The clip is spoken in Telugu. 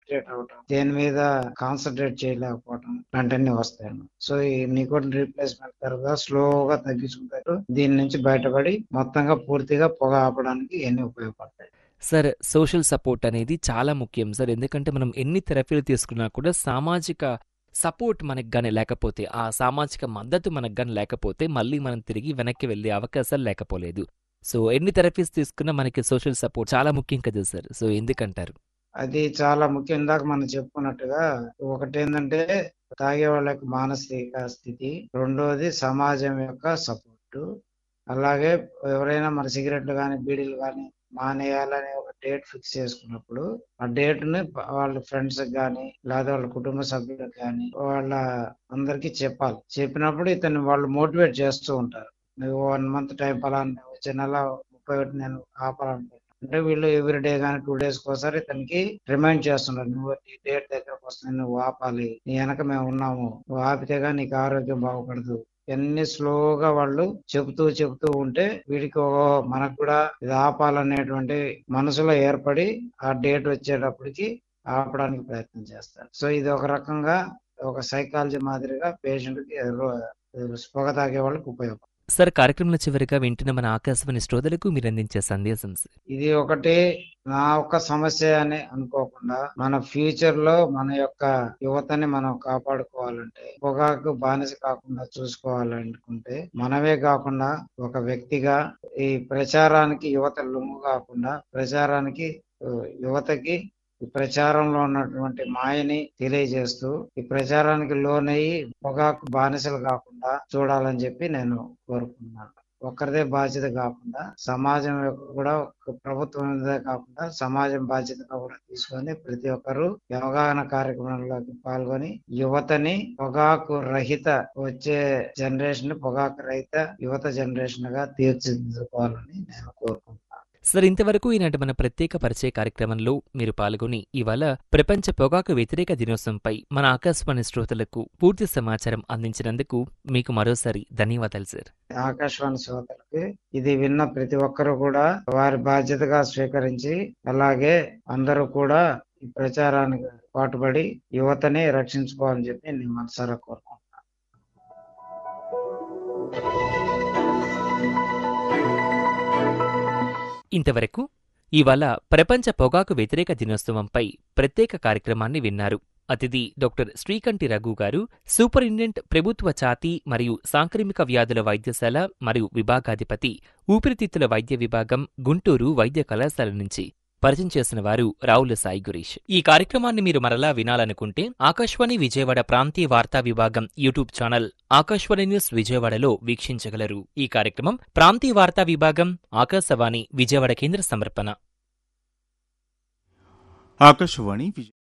ఇరిటేట్ అవటం దేని మీద కాన్సన్ట్రేట్ చేయలేకపోవటం ఇలాంటివన్నీ వస్తాయి సో ఈ నికోటిన్ రీప్లేస్మెంట్ తర్వాత స్లోగా తగ్గించుకుంటారు దీని నుంచి బయటపడి మొత్తంగా పూర్తిగా పొగ ఆపడానికి ఇవన్నీ ఉపయోగపడతాయి సార్ సోషల్ సపోర్ట్ అనేది చాలా ముఖ్యం సార్ ఎందుకంటే మనం ఎన్ని థెరపీలు తీసుకున్నా కూడా సామాజిక సపోర్ట్ మనకు కానీ లేకపోతే ఆ సామాజిక మద్దతు మనకు కానీ లేకపోతే మళ్ళీ మనం తిరిగి వెనక్కి వెళ్ళే అవకాశాలు లేకపోలేదు సో ఎన్ని థెరపీస్ తీసుకున్నా మనకి సోషల్ సపోర్ట్ చాలా ముఖ్యం కదా సార్ సో ఎందుకంటారు అది చాలా ముఖ్యం ఇందాక మనం చెప్పుకున్నట్టుగా ఒకటి ఏంటంటే తాగే వాళ్ళ యొక్క మానసిక స్థితి రెండోది సమాజం యొక్క సపోర్టు అలాగే ఎవరైనా మన సిగరెట్లు కానీ బీడీలు కానీ మానేయాలని ఒక డేట్ ఫిక్స్ చేసుకున్నప్పుడు ఆ డేట్ ని వాళ్ళ ఫ్రెండ్స్ కానీ లేదా వాళ్ళ కుటుంబ సభ్యులకు కానీ వాళ్ళ అందరికి చెప్పాలి చెప్పినప్పుడు ఇతన్ని వాళ్ళు మోటివేట్ చేస్తూ ఉంటారు నువ్వు వన్ మంత్ టైం పలానా వచ్చే నెల ముప్పై ఒకటి నేను ఆపాలనుకుంటున్నాను అంటే వీళ్ళు ఎవ్రీ డే కానీ టూ డేస్ ఒకసారి ఇతనికి రిమైండ్ చేస్తున్నారు నువ్వు నీ డేట్ దగ్గరకు వస్తుంది నువ్వు ఆపాలి నీ వెనక మేము ఉన్నాము నువ్వు ఆపితే కానీ నీకు ఆరోగ్యం బాగుపడదు ఇవన్నీ స్లోగా వాళ్ళు చెబుతూ చెబుతూ ఉంటే వీడికి ఓ మనకు కూడా ఇది ఆపాలనేటువంటి మనసులో ఏర్పడి ఆ డేట్ వచ్చేటప్పటికి ఆపడానికి ప్రయత్నం చేస్తారు సో ఇది ఒక రకంగా ఒక సైకాలజీ మాదిరిగా పేషెంట్ కి రో- పొగ తాగే వాళ్ళకి ఉపయోగం సార్ కార్యక్రమంలో చివరిగా వింటున్న మన ఆకాశవాణి శ్రోతలకు మీరు అందించే సందేశం సార్ ఇది ఒకటి నా ఒక్క సమస్య అని అనుకోకుండా మన ఫ్యూచర్ లో మన యొక్క యువతని మనం కాపాడుకోవాలంటే పొగాకు బానిస కాకుండా చూసుకోవాలనుకుంటే మనమే కాకుండా ఒక వ్యక్తిగా ఈ ప్రచారానికి యువత లొంగు కాకుండా ప్రచారానికి ఆ, యువతకి ఈ ప్రచారంలో ఉన్నటువంటి మాయని తెలియజేస్తూ ఈ ప్రచారానికి లోనయ్యి పొగాకు బానిసలు కాకుండా చూడాలని చెప్పి నేను కోరుకుంటున్నాను ఒక్కరిదే బాధ్యత కాకుండా సమాజం యొక్క కూడా ఒక ప్రభుత్వం మీదే కాకుండా సమాజం బాధ్యతగా కూడా తీసుకొని ప్రతి ఒక్కరూ ఈ అవగాహన కార్యక్రమంలోకి పాల్గొని యువతని పొగాకు రహిత వచ్చే జనరేషన్ పొగాకు రహిత యువత జనరేషన్ గా తీర్చిదిద్దుకోవాలని నేను కోరుకుంటున్నాను సార్ ఇంతవరకు ఈనాటి మన ప్రత్యేక పరిచయ కార్యక్రమంలో మీరు పాల్గొని ఇవాళ ప్రపంచ పొగాకు వ్యతిరేక దినోత్సవంపై మన ఆకాశవాణి శ్రోతలకు పూర్తి సమాచారం అందించినందుకు మీకు మరోసారి ధన్యవాదాలు సార్ ఆకాశవాణి శ్రోతలకి ఇది విన్న ప్రతి ఒక్కరూ కూడా వారి బాధ్యతగా స్వీకరించి అలాగే అందరూ కూడా ఈ ప్రచారానికి పాటుపడి యువతని రక్షించుకోవాలని చెప్పి నేను మనసారా కోరుకుంటున్నాను ఇంతవరకు ఇవాళ ప్రపంచ పొగాకు వ్యతిరేక దినోత్సవంపై ప్రత్యేక కార్యక్రమాన్ని విన్నారు అతిథి డాక్టర్ శ్రీకంఠి రఘు గారు సూపరింటెండెంట్ ప్రభుత్వ ఛాతీ మరియు సాంక్రమిక వ్యాధుల వైద్యశాల మరియు విభాగాధిపతి ఊపిరితిత్తుల వైద్య విభాగం గుంటూరు వైద్య కళాశాల నుంచి పరిచయం చేసిన వారు రావుల సాయి గురీష్ ఈ కార్యక్రమాన్ని మీరు మరలా వినాలనుకుంటే ఆకాశవాణి విజయవాడ ప్రాంతీయ వార్తా విభాగం యూట్యూబ్ ఛానల్ ఆకాశవాణి న్యూస్ విజయవాడలో వీక్షించగలరు ఈ కార్యక్రమం ప్రాంతీయ వార్తా విభాగం ఆకాశవాణి విజయవాడ కేంద్ర సమర్పణ ఆకాశవాణి విజయ